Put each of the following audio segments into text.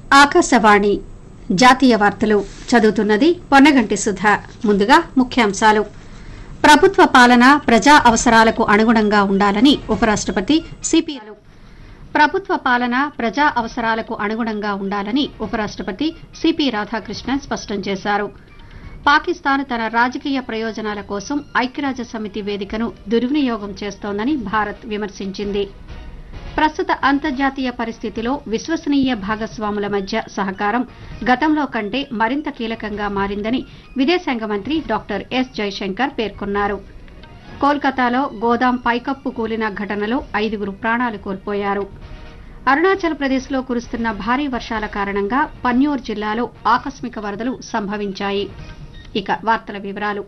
ఆకాశవాణి జాతీయ వార్తలు చదువుతున్నది పొన్నగంటి సుధ ముందుగా ముఖ్యాంశాలు ప్రభుత్వ పాలన ప్రజా అవసరాలకు అనుగుణంగా ఉండాలని ఉపరాష్టపతి సిపి ప్రభుత్వ పాలన ప్రజా అవసరాలకు అనుగుణంగా ఉండాలని ఉపరాష్టపతి సిపి రాధాకృష్ణన్ స్పష్టం చేశారు పాకిస్తాన్ తన రాజకీయ ప్రయోజనాల కోసం ఐక్యరాజ్య సమితి వేదికను దుర్వినియోగం చేస్తోందని భారత్ విమర్శించింది ప్రస్తుత అంతర్జాతీయ పరిస్థితిలో విశ్వసనీయ భాగస్వాముల మధ్య సహకారం గతంలో కంటే మరింత కీలకంగా మారిందని విదేశాంగ మంత్రి డాక్టర్ ఎస్ జైశంకర్ పేర్కొన్నారు కోల్కతాలో గోదాం పైకప్పు కూలిన ఘటనలో ఐదుగురు ప్రాణాలు కోల్పోయారు అరుణాచల్ ప్రదేశ్లో కురుస్తున్న భారీ వర్షాల కారణంగా పన్యూర్ జిల్లాలో ఆకస్మిక వరదలు సంభవించాయి ఇక వార్తల వివరాలు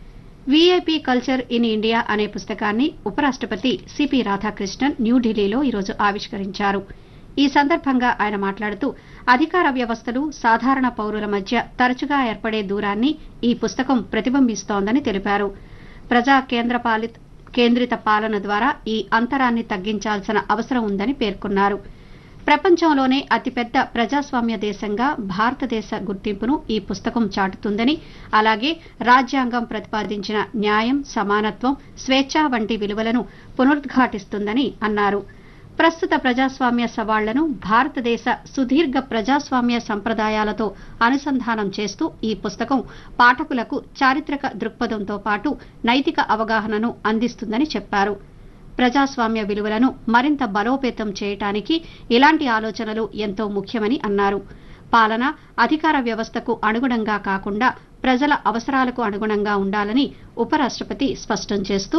వీఐపీ కల్చర్ ఇన్ ఇండియా అనే పుస్తకాన్ని ఉపరాష్టపతి సిపి రాధాకృష్ణన్ న్యూఢిల్లీలో ఈరోజు ఆవిష్కరించారు ఈ సందర్భంగా ఆయన మాట్లాడుతూ అధికార వ్యవస్థలు సాధారణ పౌరుల మధ్య తరచుగా ఏర్పడే దూరాన్ని ఈ పుస్తకం ప్రతిబింబిస్తోందని తెలిపారు ప్రజా కేంద్రపాలిత కేంద్రిత పాలన ద్వారా ఈ అంతరాన్ని తగ్గించాల్సిన అవసరం ఉందని పేర్కొన్నారు ప్రపంచంలోనే అతిపెద్ద ప్రజాస్వామ్య దేశంగా భారతదేశ గుర్తింపును ఈ పుస్తకం చాటుతుందని అలాగే రాజ్యాంగం ప్రతిపాదించిన న్యాయం సమానత్వం స్వేచ్ఛ వంటి విలువలను పునరుద్ఘాటిస్తుందని అన్నారు ప్రస్తుత ప్రజాస్వామ్య సవాళ్లను భారతదేశ సుదీర్ఘ ప్రజాస్వామ్య సంప్రదాయాలతో అనుసంధానం చేస్తూ ఈ పుస్తకం పాఠకులకు చారిత్రక దృక్పథంతో పాటు నైతిక అవగాహనను అందిస్తుందని చెప్పారు ప్రజాస్వామ్య విలువలను మరింత బలోపేతం చేయటానికి ఇలాంటి ఆలోచనలు ఎంతో ముఖ్యమని అన్నారు పాలన అధికార వ్యవస్థకు అనుగుణంగా కాకుండా ప్రజల అవసరాలకు అనుగుణంగా ఉండాలని ఉపరాష్టపతి స్పష్టం చేస్తూ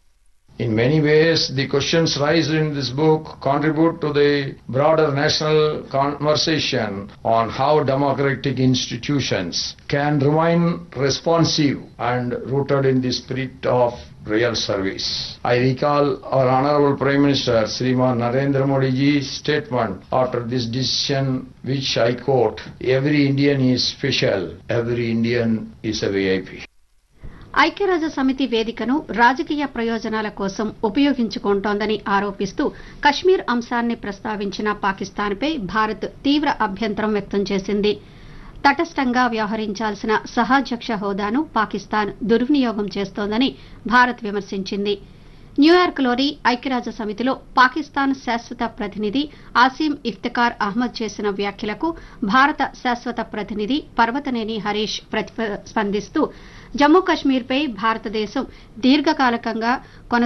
In many ways, the questions raised in this book contribute to the broader national conversation on how democratic institutions can remain responsive and rooted in the spirit of real service. I recall our Honorable Prime Minister Sriman Narendra Modi ji's statement after this decision which I quote, every Indian is special, every Indian is a VIP. ఐక్యరాజ్య సమితి వేదికను రాజకీయ ప్రయోజనాల కోసం ఉపయోగించుకుంటోందని ఆరోపిస్తూ కశ్మీర్ అంశాన్ని ప్రస్తావించిన పాకిస్తాన్పై భారత్ తీవ్ర అభ్యంతరం వ్యక్తం చేసింది తటస్థంగా వ్యవహరించాల్సిన సహాధ్యక్ష హోదాను పాకిస్తాన్ దుర్వినియోగం చేస్తోందని భారత్ విమర్శించింది న్యూయార్క్లోని ఐక్యరాజ్య సమితిలో పాకిస్తాన్ శాశ్వత ప్రతినిధి ఆసీం ఇఫ్తికార్ అహ్మద్ చేసిన వ్యాఖ్యలకు భారత శాశ్వత ప్రతినిధి పర్వతనేని హరీష్ ప్రతిస్పందిస్తూ జమ్మూ కశ్మీర్పై భారతదేశం దీర్ఘకాలికంగా కొన